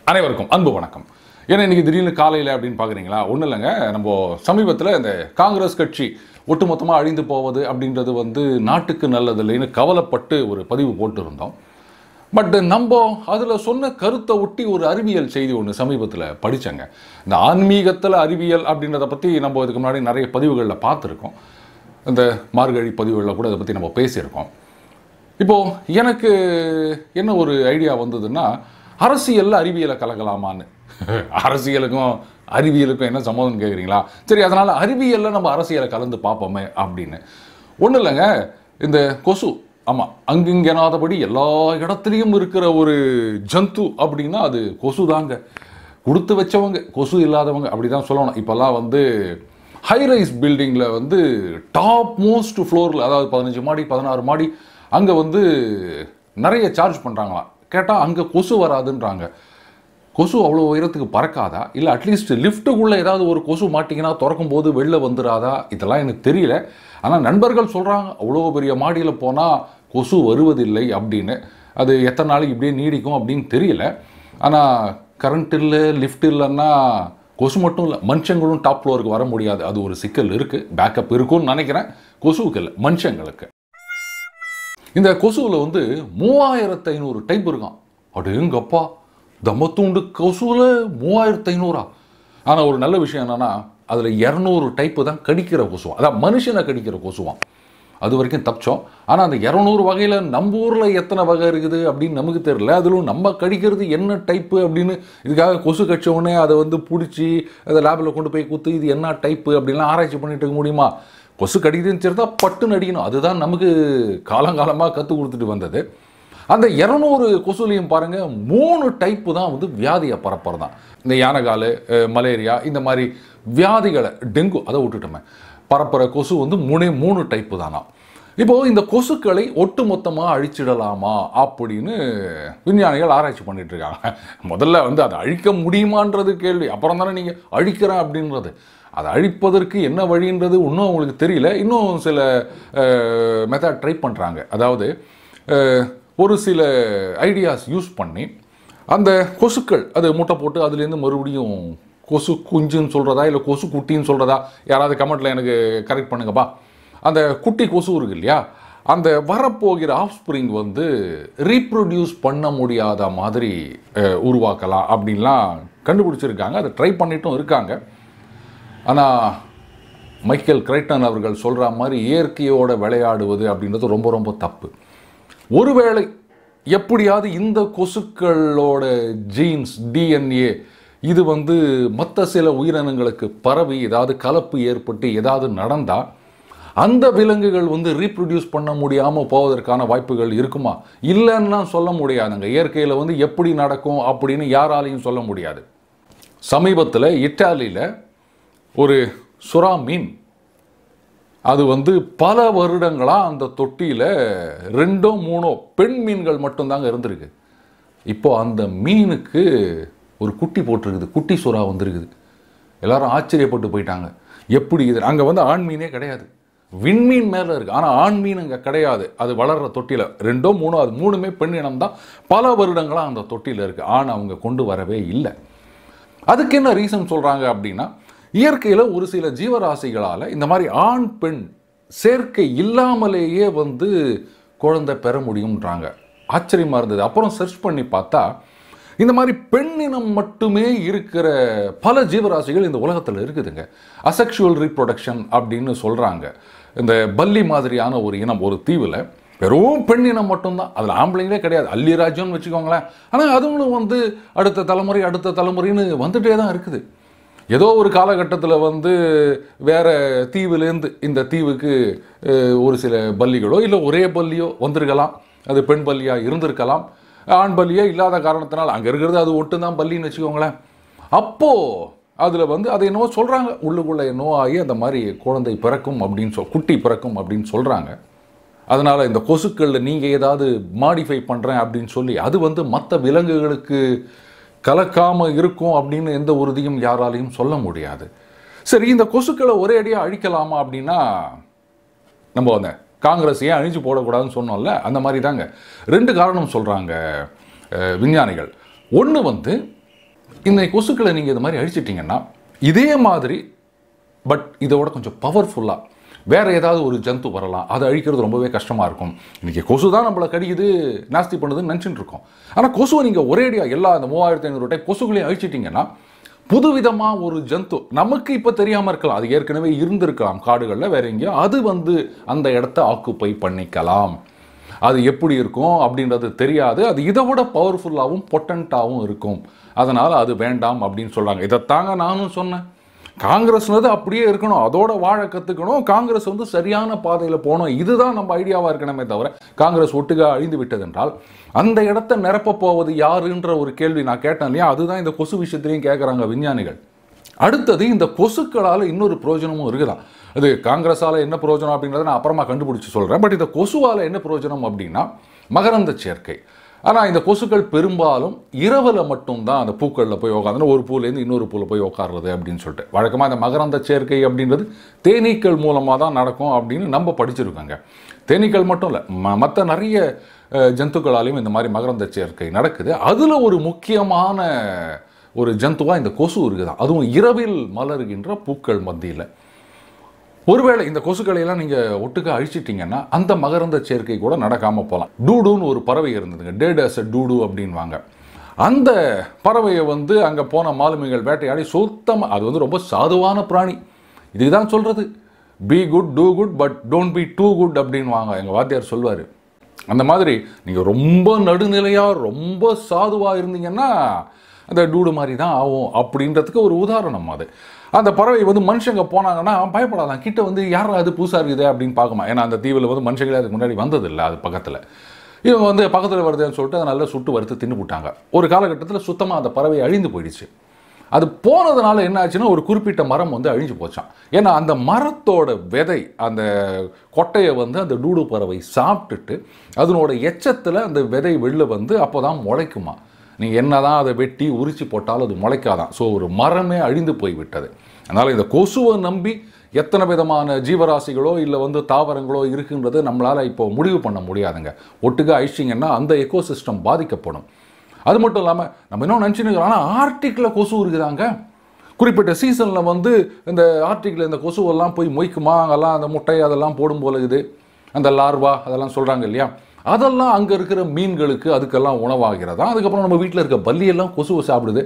அனைவருக்கும் அன்பு வணக்கம் ஏன்னா இன்னைக்கு திடீர்னு காலையில் அப்படின்னு பார்க்குறீங்களா ஒன்றும் இல்லைங்க நம்ம சமீபத்தில் இந்த காங்கிரஸ் கட்சி ஒட்டுமொத்தமாக அழிந்து போவது அப்படின்றது வந்து நாட்டுக்கு நல்லதில்லைன்னு கவலைப்பட்டு ஒரு பதிவு போட்டிருந்தோம் பட் நம்ம அதில் சொன்ன கருத்தை ஒட்டி ஒரு அறிவியல் செய்தி ஒன்று சமீபத்தில் படித்தேங்க இந்த ஆன்மீகத்தில் அறிவியல் அப்படின்றத பற்றி நம்ம இதுக்கு முன்னாடி நிறைய பதிவுகளில் பார்த்துருக்கோம் இந்த மார்கழி பதிவுகளில் கூட அதை பற்றி நம்ம பேசியிருக்கோம் இப்போது எனக்கு என்ன ஒரு ஐடியா வந்ததுன்னா அரசியலில் அறிவியலை கலக்கலாமான்னு அரசியலுக்கும் அறிவியலுக்கும் என்ன சம்மதம்னு கேட்குறீங்களா சரி அதனால் அறிவியலில் நம்ம அரசியலை கலந்து பார்ப்போமே அப்படின்னு ஒன்றும் இல்லைங்க இந்த கொசு ஆமாம் அங்கிங்கனாதபடி எல்லா இடத்துலையும் இருக்கிற ஒரு ஜந்து அப்படின்னா அது கொசு தாங்க கொடுத்து வச்சவங்க கொசு இல்லாதவங்க அப்படி தான் சொல்லணும் இப்போல்லாம் வந்து ஹைரைஸ் பில்டிங்கில் வந்து டாப் மோஸ்ட் ஃப்ளோரில் அதாவது பதினஞ்சு மாடி பதினாறு மாடி அங்கே வந்து நிறைய சார்ஜ் பண்ணுறாங்களாம் கேட்டால் அங்கே கொசு வராதுன்றாங்க கொசு அவ்வளோ உயரத்துக்கு பறக்காதா இல்லை அட்லீஸ்ட் லிஃப்ட்டுக்குள்ளே ஏதாவது ஒரு கொசு மாட்டிங்கன்னா திறக்கும் போது வெளில வந்துடாதா இதெல்லாம் எனக்கு தெரியல ஆனால் நண்பர்கள் சொல்கிறாங்க அவ்வளோ பெரிய மாடியில் போனால் கொசு வருவதில்லை அப்படின்னு அது எத்தனை நாளைக்கு இப்படியே நீடிக்கும் அப்படின்னு தெரியல ஆனால் கரண்ட் இல்லை லிஃப்ட் இல்லைன்னா கொசு மட்டும் இல்லை மனுஷங்களும் டாப் ஃப்ளோருக்கு வர முடியாது அது ஒரு சிக்கல் இருக்குது பேக்கப் இருக்கும்னு நினைக்கிறேன் கொசுவுக்கு இல்லை மனுஷங்களுக்கு இந்த கொசுவில் வந்து மூவாயிரத்து ஐநூறு டைப் இருக்கான் அடேங்கப்பா தம்மத்தூண்டு கொசுவில் மூவாயிரத்து ஐநூறா ஆனால் ஒரு நல்ல விஷயம் என்னன்னா அதில் இரநூறு டைப்பு தான் கடிக்கிற கொசுவான் அதான் மனுஷனை கடிக்கிற கொசுவான் அது வரைக்கும் தப்பிச்சோம் ஆனால் அந்த இரநூறு வகையில் நம்ம ஊரில் எத்தனை வகை இருக்குது அப்படின்னு நமக்கு தெரியல அதிலும் நம்ம கடிக்கிறது என்ன டைப்பு அப்படின்னு இதுக்காக கொசு கடிச்ச உடனே அதை வந்து பிடிச்சி அதை லேபில் கொண்டு போய் குத்து இது என்ன டைப்பு அப்படின்லாம் ஆராய்ச்சி பண்ணிட்டு இருக்க முடியுமா கொசு கடிக்குதுன்னு சரி தான் பட்டுன்னு அடிக்கணும் அதுதான் நமக்கு காலங்காலமாக கற்றுக் கொடுத்துட்டு வந்தது அந்த இரநூறு கொசுலையும் பாருங்கள் மூணு டைப்பு தான் வந்து வியாதியை பரப்புறது தான் இந்த யானைகால் அஹ், மலேரியா இந்த மாதிரி வியாதிகளை டெங்கு அதை விட்டுட்டோமே பரப்புகிற கொசு வந்து மூணே மூணு டைப்பு தானா இப்போது இந்த கொசுக்களை ஒட்டுமொத்தமாக அழிச்சிடலாமா அப்படின்னு விஞ்ஞானிகள் ஆராய்ச்சி பண்ணிட்டு இருக்காங்க முதல்ல வந்து அதை அழிக்க முடியுமான்றது கேள்வி அப்புறம் தானே நீங்கள் அழிக்கிறேன் அப்படின்றது அதை அழிப்பதற்கு என்ன வழின்றது இன்னும் அவங்களுக்கு தெரியல இன்னும் சில மெத்தட் ட்ரை பண்ணுறாங்க அதாவது அஹ், ஒரு சில ஐடியாஸ் யூஸ் பண்ணி அந்த கொசுக்கள் அது முட்டை போட்டு அதுலேருந்து மறுபடியும் கொசு குஞ்சுன்னு சொல்கிறதா இல்லை கொசு குட்டின்னு சொல்கிறதா யாராவது கமெண்ட்டில் எனக்கு கரெக்ட் பண்ணுங்கப்பா அந்த குட்டி கொசு இருக்கு இல்லையா அந்த வரப்போகிற ஆஃப்ஸ்ப்ரிங் வந்து ரீப்ரொடியூஸ் பண்ண முடியாத மாதிரி அஹ், உருவாக்கலாம் அப்படின்லாம் கண்டுபிடிச்சிருக்காங்க அதை ட்ரை பண்ணிட்டும் இருக்காங்க ஆனால் மைக்கேல் கிரைட்டன் அவர்கள் சொல்கிற மாதிரி இயற்கையோட விளையாடுவது அப்படின்றது ரொம்ப ரொம்ப தப்பு ஒருவேளை எப்படியாவது இந்த கொசுக்களோட ஜீன்ஸ் டிஎன்ஏ இது வந்து மற்ற சில உயிரினங்களுக்கு பரவி ஏதாவது கலப்பு ஏற்பட்டு ஏதாவது நடந்தால் அந்த விலங்குகள் வந்து ரீப்ரொடியூஸ் பண்ண முடியாமல் போவதற்கான வாய்ப்புகள் இருக்குமா இல்லைன்னா சொல்ல முடியாதுங்க இயற்கையில் வந்து எப்படி நடக்கும் அப்படின்னு யாராலையும் சொல்ல முடியாது சமீபத்தில் இட்டாலியில் ஒரு சுறா மீன் அது வந்து பல வருடங்களாக அந்த தொட்டியில் ரெண்டோ மூணோ பெண் மீன்கள் மட்டும்தாங்க இருந்திருக்கு இப்போ அந்த மீனுக்கு ஒரு குட்டி போட்டிருக்குது குட்டி சுறா வந்திருக்குது எல்லாரும் ஆச்சரியப்பட்டு போயிட்டாங்க எப்படி இது அங்கே வந்து ஆண் மீனே கிடையாது விண்மீன் மேலே இருக்குது ஆனால் ஆண் மீன் அங்கே கிடையாது அது வளர்கிற தொட்டியில் ரெண்டோ மூணோ அது மூணுமே பெண் இனம் தான் பல வருடங்களாக அந்த தொட்டியில் இருக்குது ஆண் அவங்க கொண்டு வரவே இல்லை அதுக்கு என்ன ரீசன் சொல்கிறாங்க அப்படின்னா இயற்கையில் ஒரு சில ஜீவராசிகளால் இந்த மாதிரி ஆண் பெண் சேர்க்கை இல்லாமலேயே வந்து குழந்தை பெற முடியும்ன்றாங்க ஆச்சரியமாக இருந்தது அப்புறம் சர்ச் பண்ணி பார்த்தா இந்த மாதிரி பெண்ணினம் மட்டுமே இருக்கிற பல ஜீவராசிகள் இந்த உலகத்தில் இருக்குதுங்க அசெக்ஷுவல் ரீப்ரொடக்ஷன் அப்படின்னு சொல்கிறாங்க இந்த பல்லி மாதிரியான ஒரு இனம் ஒரு தீவில் வெறும் பெண்ணினம் மட்டும்தான் அதில் ஆம்பளைங்களே கிடையாது அல்லிராஜ்யம்னு வச்சுக்கோங்களேன் ஆனால் அதுங்களும் வந்து அடுத்த தலைமுறை அடுத்த தலைமுறைன்னு வந்துட்டே தான் இருக்குது ஏதோ ஒரு காலகட்டத்தில் வந்து வேற தீவுலேருந்து இந்த தீவுக்கு அஹ், ஒரு சில பல்லிகளோ இல்லை ஒரே பல்லியோ வந்திருக்கலாம் அது பெண் பல்லியாக இருந்திருக்கலாம் ஆண் பல்லியே இல்லாத காரணத்தினால் அங்கே இருக்கிறது அது ஒட்டு தான் பல்லின்னு வச்சுக்கோங்களேன் அப்போது அதில் வந்து அதை என்னவோ சொல்கிறாங்க உள்ளுக்குள்ளே என்னவோ ஆகி அந்த மாதிரி குழந்தை பிறக்கும் அப்படின்னு சொல் குட்டி பிறக்கும் அப்படின்னு சொல்கிறாங்க அதனால் இந்த கொசுக்களில் நீங்கள் ஏதாவது மாடிஃபை பண்ணுறேன் அப்படின்னு சொல்லி அது வந்து மற்ற விலங்குகளுக்கு கலக்காமல் இருக்கும் அப்படின்னு எந்த உறுதியும் யாராலையும் சொல்ல முடியாது சரி இந்த கொசுக்களை ஒரே அடியாக அழிக்கலாமா அப்படின்னா நம்ம அந்த காங்கிரஸ் ஏன் அழிஞ்சு போடக்கூடாதுன்னு சொன்னோம்ல அந்த மாதிரி தாங்க ரெண்டு காரணம் சொல்கிறாங்க விஞ்ஞானிகள் ஒன்று வந்து இந்த கொசுக்களை நீங்கள் இது மாதிரி அழிச்சிட்டிங்கன்னா இதே மாதிரி பட் இதோட கொஞ்சம் பவர்ஃபுல்லாக வேற ஏதாவது ஒரு ஜந்து வரலாம் அதை அழிக்கிறது ரொம்பவே கஷ்டமாக இருக்கும் இன்னைக்கு கொசு தான் நம்மளை கடிக்குது நாஸ்தி பண்ணுதுன்னு நினச்சிட்டு இருக்கோம் ஆனால் கொசுவை நீங்கள் ஒரேடியாக எல்லா அந்த மூவாயிரத்தி ஐநூறு டைப் கொசுகளையும் அழிச்சிட்டிங்கன்னா புதுவிதமாக ஒரு ஜந்து நமக்கு இப்போ தெரியாமல் இருக்கலாம் அது ஏற்கனவே இருந்திருக்கலாம் காடுகளில் வேற எங்கேயோ அது வந்து அந்த இடத்த ஆக்குப்பை பண்ணிக்கலாம் அது எப்படி இருக்கும் அப்படின்றது தெரியாது அது இதை விட பவர்ஃபுல்லாகவும் பொட்டண்ட்டாகவும் இருக்கும் அதனால் அது வேண்டாம் அப்படின்னு சொல்கிறாங்க இதைத்தாங்க நானும் சொன்னேன் காங்கிரஸ்னது அப்படியே இருக்கணும் அதோட வாழ கற்றுக்கணும் காங்கிரஸ் வந்து சரியான பாதையில் போகணும் இதுதான் நம்ம ஐடியாவாக இருக்கணுமே தவிர காங்கிரஸ் ஒட்டுக்கா அழிந்து விட்டது என்றால் அந்த இடத்த நிரப்ப போவது யாருன்ற ஒரு கேள்வி நான் கேட்டேன் இல்லையா அதுதான் இந்த கொசு விஷயத்திலையும் கேட்குறாங்க விஞ்ஞானிகள் அடுத்தது இந்த கொசுக்களால் இன்னொரு பிரயோஜனமும் இருக்குதான் அது காங்கிரஸால் என்ன பிரயோஜனம் அப்படின்றத நான் அப்புறமா கண்டுபிடிச்சு சொல்கிறேன் பட் இந்த கொசுவால் என்ன பிரயோஜனம் அப்படின்னா மகரந்த சேர்க்கை ஆனால் இந்த கொசுக்கள் பெரும்பாலும் இரவில் மட்டும்தான் அந்த பூக்களில் போய் உட்காந்து ஒரு பூலேருந்து இன்னொரு பூவில் போய் உட்காருறது அப்படின்னு சொல்லிட்டு வழக்கமாக இந்த மகரந்த சேர்க்கை அப்படின்றது தேனீக்கள் மூலமாக தான் நடக்கும் அப்படின்னு நம்ம படிச்சிருக்காங்க தேனீக்கள் மட்டும் இல்லை ம மற்ற நிறைய அஹ், ஜந்துக்களாலையும் இந்த மாதிரி மகரந்த சேர்க்கை நடக்குது அதில் ஒரு முக்கியமான ஒரு ஜந்துவாக இந்த கொசு இருக்குதான் அதுவும் இரவில் மலர்கின்ற பூக்கள் மத்தியில் ஒருவேளை இந்த கொசுக்களை எல்லாம் நீங்க ஒட்டுக்கா அழிச்சிட்டீங்கன்னா அந்த மகரந்த சேர்க்கை கூட நடக்காம போகலாம் டூடுன்னு ஒரு பறவை இருந்ததுங்க டேடஸ் டூடு அப்படின்வாங்க அந்த பறவையை வந்து அங்க போன மாலுமிகள் வேட்டையாடி சுத்தமாக அது வந்து ரொம்ப சாதுவான பிராணி இதுக்கு தான் சொல்றது be good do good but don't be too good அப்படின்வாங்க எங்க வாத்தியார் சொல்வாரு அந்த மாதிரி நீங்க ரொம்ப நடுநிலையா ரொம்ப சாதுவா இருந்தீங்கன்னா அந்த டூடு மாதிரி தான் ஆகும் அப்படின்றதுக்கு ஒரு உதாரணம் அது அந்த பறவை வந்து மனுஷங்க போனாங்கன்னா பயப்படாதான் கிட்ட வந்து யாரா அது புதுசாக இருக்குது அப்படின்னு பார்க்குமா ஏன்னா அந்த தீவில் வந்து மனுஷங்களே அதுக்கு முன்னாடி வந்ததில்லை அது பக்கத்தில் இவங்க வந்து பக்கத்தில் வருதுன்னு சொல்லிட்டு அதை நல்லா சுட்டு வறுத்து தின்னு போட்டாங்க ஒரு காலகட்டத்தில் சுத்தமாக அந்த பறவை அழிந்து போயிடுச்சு அது போனதுனால என்ன ஆச்சுன்னா ஒரு குறிப்பிட்ட மரம் வந்து அழிஞ்சு போச்சான் ஏன்னா அந்த மரத்தோட விதை அந்த கொட்டையை வந்து அந்த டூடு பறவை சாப்பிட்டுட்டு அதனோட எச்சத்தில் அந்த விதை வெளில வந்து அப்போ தான் முளைக்குமா நீங்கள் என்னதான் அதை வெட்டி உரிச்சு போட்டாலும் அது முளைக்காதான் ஸோ ஒரு மரமே அழிந்து போய் விட்டது அதனால் இந்த கொசுவை நம்பி எத்தனை விதமான ஜீவராசிகளோ இல்லை வந்து தாவரங்களோ இருக்குன்றது நம்மளால் இப்போ முடிவு பண்ண முடியாதுங்க ஒட்டுக்கா அழிச்சிங்கன்னா அந்த எக்கோசிஸ்டம் பாதிக்கப்படும் அது மட்டும் இல்லாமல் நம்ம இன்னும் நினச்சின்னு ஆனால் ஆர்டிக்கில் கொசு இருக்குதாங்க குறிப்பிட்ட சீசனில் வந்து இந்த ஆர்டிக்கில் இந்த கொசுவெல்லாம் போய் மொய்க்குமா அங்கெல்லாம் அந்த முட்டை அதெல்லாம் போடும் போல இது அந்த லார்வா அதெல்லாம் சொல்கிறாங்க இல்லையா அதெல்லாம் அங்கே இருக்கிற மீன்களுக்கு அதுக்கெல்லாம் உணவாகிறதா அதுக்கப்புறம் நம்ம வீட்டில் இருக்க பல்லியெல்லாம் கொசுவை சாப்பிடுது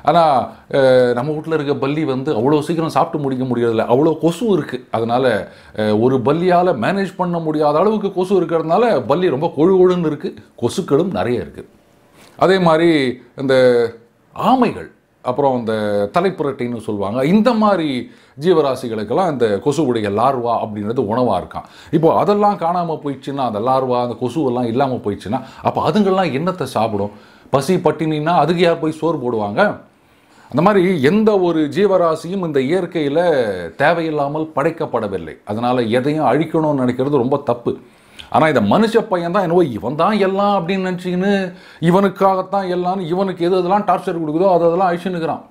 ஆனால் நம்ம வீட்டில் இருக்க பல்லி வந்து அவ்வளோ சீக்கிரம் சாப்பிட்டு முடிக்க முடியறதில்ல அவ்வளோ கொசு இருக்குது அதனால் ஒரு பல்லியால் மேனேஜ் பண்ண முடியாத அளவுக்கு கொசு இருக்கிறதுனால பல்லி ரொம்ப கொழு கொழுன்னு இருக்குது கொசுக்களும் நிறைய இருக்குது அதே மாதிரி இந்த ஆமைகள் அப்புறம் இந்த தலைப்புரட்டின்னு சொல்லுவாங்க இந்த மாதிரி ஜீவராசிகளுக்கெல்லாம் இந்த கொசுவுடைய லார்வா அப்படின்றது உணவாக இருக்கான் இப்போ அதெல்லாம் காணாமல் போயிடுச்சுன்னா அந்த லார்வா அந்த கொசுவெல்லாம் இல்லாமல் போயிடுச்சுன்னா அப்போ அதுங்கெல்லாம் என்னத்தை சாப்பிடும் பசி பட்டினின்னா அதுக்கு யார் போய் சோறு போடுவாங்க அந்த மாதிரி எந்த ஒரு ஜீவராசியும் இந்த இயற்கையில் தேவையில்லாமல் படைக்கப்படவில்லை அதனால் எதையும் அழிக்கணும்னு நினைக்கிறது ரொம்ப தப்பு ஆனால் இந்த மனுஷ பையன் தான் என்னவோ இவன் தான் எல்லாம் அப்படின்னு நினச்சிக்கின்னு இவனுக்காகத்தான் எல்லாம்னு இவனுக்கு எது எதெல்லாம் டார்ச்சர் கொடுக்குதோ அது அதெல்லாம் அழிச்சுன்னுக்கிறான்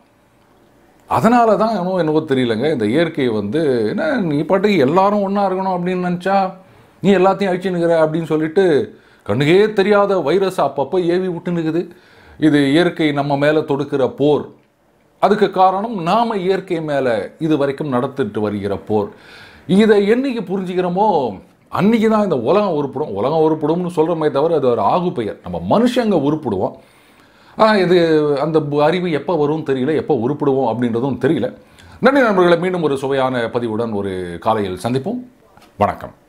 அதனால தான் என்னவோ என்னவோ தெரியலங்க இந்த இயற்கையை வந்து என்ன நீ பாட்டுக்கு எல்லாரும் ஒன்றா இருக்கணும் அப்படின்னு நினச்சா நீ எல்லாத்தையும் அழிச்சுன்னுக்கிற அப்படின்னு சொல்லிட்டு கண்ணுக்கே தெரியாத வைரஸ் அப்பப்போ ஏவி விட்டுனுக்குது இது இயற்கை நம்ம மேலே தொடுக்கிற போர் அதுக்கு காரணம் நாம இயற்கை மேலே இது வரைக்கும் நடத்திட்டு வருகிற போர் இதை என்னைக்கு புரிஞ்சுக்கிறோமோ அன்னைக்கு தான் இந்த உலகம் உருப்படும் உலகம் உருப்படும்னு சொல்கிறோமே தவிர அது ஒரு ஆகு பெயர் நம்ம மனுஷங்க உருப்பிடுவோம் ஆனால் இது அந்த பு- அறிவு எப்போ வரும் தெரியல எப்போ உருப்பிடுவோம் அப்படின்றதும் தெரியல நன்றி நண்பர்களை மீண்டும் ஒரு சுவையான பதிவுடன் ஒரு காலையில் சந்திப்போம் வணக்கம்